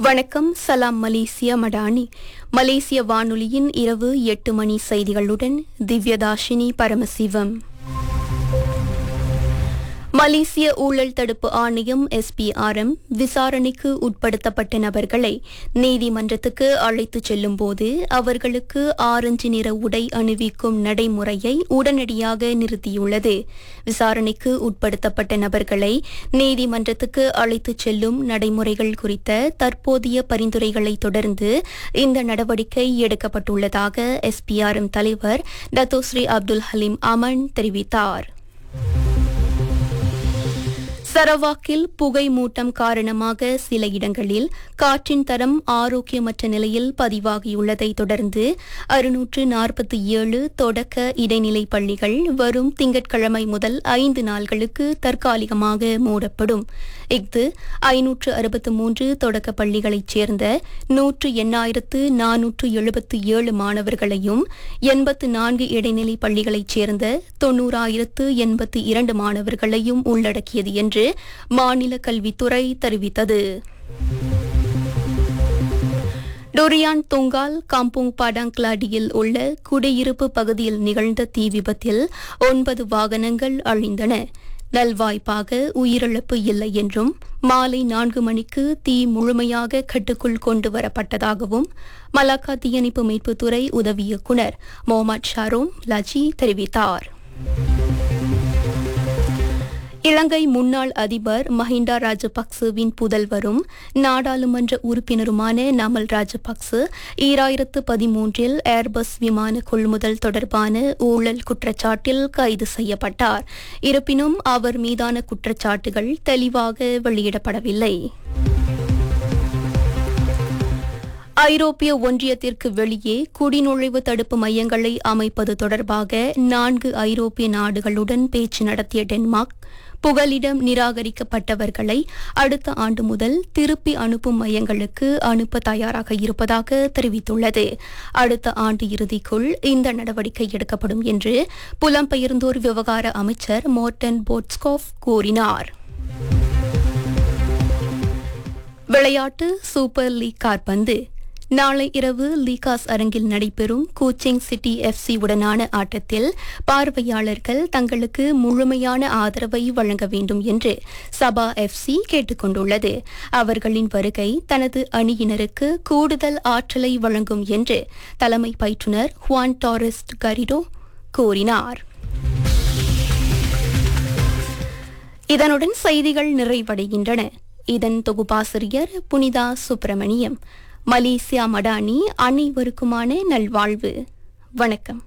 வணக்கம் சலாம் மலேசியா மடானி மலேசிய வானொலியின் இரவு எட்டு மணி செய்திகளுடன் திவ்யதாஷினி பரமசிவம் மலேசிய ஊழல் தடுப்பு ஆணையம் எஸ்பிஆர்எம் விசாரணைக்கு உட்படுத்தப்பட்ட நபர்களை நீதிமன்றத்துக்கு அழைத்துச் செல்லும் போது அவர்களுக்கு ஆரஞ்சு நிற உடை அணிவிக்கும் நடைமுறையை உடனடியாக நிறுத்தியுள்ளது விசாரணைக்கு உட்படுத்தப்பட்ட நபர்களை நீதிமன்றத்துக்கு அழைத்துச் செல்லும் நடைமுறைகள் குறித்த தற்போதைய பரிந்துரைகளை தொடர்ந்து இந்த நடவடிக்கை எடுக்கப்பட்டுள்ளதாக எஸ்பிஆர்எம் தலைவர் டத்தோஸ்ரீ அப்துல் ஹலீம் அமன் தெரிவித்தார் சரவாக்கில் புகை மூட்டம் காரணமாக சில இடங்களில் காற்றின் தரம் ஆரோக்கியமற்ற நிலையில் பதிவாகியுள்ளதை தொடர்ந்து அறுநூற்று நாற்பத்தி ஏழு தொடக்க இடைநிலை பள்ளிகள் வரும் திங்கட்கிழமை முதல் ஐந்து நாள்களுக்கு தற்காலிகமாக மூடப்படும் இஃது ஐநூற்று அறுபத்து மூன்று தொடக்க பள்ளிகளைச் சேர்ந்த நூற்று எண்ணாயிரத்து நானூற்று எழுபத்து ஏழு மாணவர்களையும் எண்பத்து நான்கு இடைநிலை பள்ளிகளைச் சேர்ந்த தொன்னூறாயிரத்து எண்பத்தி இரண்டு மாணவர்களையும் உள்ளடக்கியது என்று மாநில கல்வித்துறை தெரிவித்தது டொரியான் தொங்கால் காம்புங் படாங்க்லாடியில் உள்ள குடியிருப்பு பகுதியில் நிகழ்ந்த தீ விபத்தில் ஒன்பது வாகனங்கள் அழிந்தன நல்வாய்ப்பாக உயிரிழப்பு இல்லை என்றும் மாலை நான்கு மணிக்கு தீ முழுமையாக கட்டுக்குள் கொண்டு வரப்பட்டதாகவும் மலாக்கா தீயணைப்பு மீட்புத்துறை உதவி இயக்குநர் மொஹமட் ஷாரோம் லஜி தெரிவித்தார் இலங்கை முன்னாள் அதிபர் மஹிண்டா ராஜபக்சவின் புதல்வரும் நாடாளுமன்ற உறுப்பினருமான நமல் ராஜபக்ச ஈராயிரத்து பதிமூன்றில் ஏர்பஸ் விமான கொள்முதல் தொடர்பான ஊழல் குற்றச்சாட்டில் கைது செய்யப்பட்டார் இருப்பினும் அவர் மீதான குற்றச்சாட்டுகள் தெளிவாக வெளியிடப்படவில்லை ஐரோப்பிய ஒன்றியத்திற்கு வெளியே குடிநுழைவு தடுப்பு மையங்களை அமைப்பது தொடர்பாக நான்கு ஐரோப்பிய நாடுகளுடன் பேச்சு நடத்திய டென்மார்க் புகலிடம் நிராகரிக்கப்பட்டவர்களை அடுத்த ஆண்டு முதல் திருப்பி அனுப்பும் மையங்களுக்கு அனுப்ப தயாராக இருப்பதாக தெரிவித்துள்ளது அடுத்த ஆண்டு இறுதிக்குள் இந்த நடவடிக்கை எடுக்கப்படும் என்று புலம்பெயர்ந்தோர் விவகார அமைச்சர் மோர்டன் போட்ஸ்கோஃப் கூறினார் விளையாட்டு சூப்பர் லீக் காற்பந்து நாளை இரவு லீகாஸ் அரங்கில் நடைபெறும் கோச்சிங் சிட்டி எஃப்சி உடனான ஆட்டத்தில் பார்வையாளர்கள் தங்களுக்கு முழுமையான ஆதரவை வழங்க வேண்டும் என்று சபா எஃப்சி கேட்டுக் கொண்டுள்ளது அவர்களின் வருகை தனது அணியினருக்கு கூடுதல் ஆற்றலை வழங்கும் என்று தலைமை பயிற்றுனர் ஹுவான் டாரிஸ்ட் கரிடோ கூறினார் இதனுடன் செய்திகள் நிறைவடைகின்றன இதன் தொகுப்பாசிரியர் புனிதா சுப்பிரமணியம் மலேசியா மடானி அனைவருக்குமான நல்வாழ்வு வணக்கம்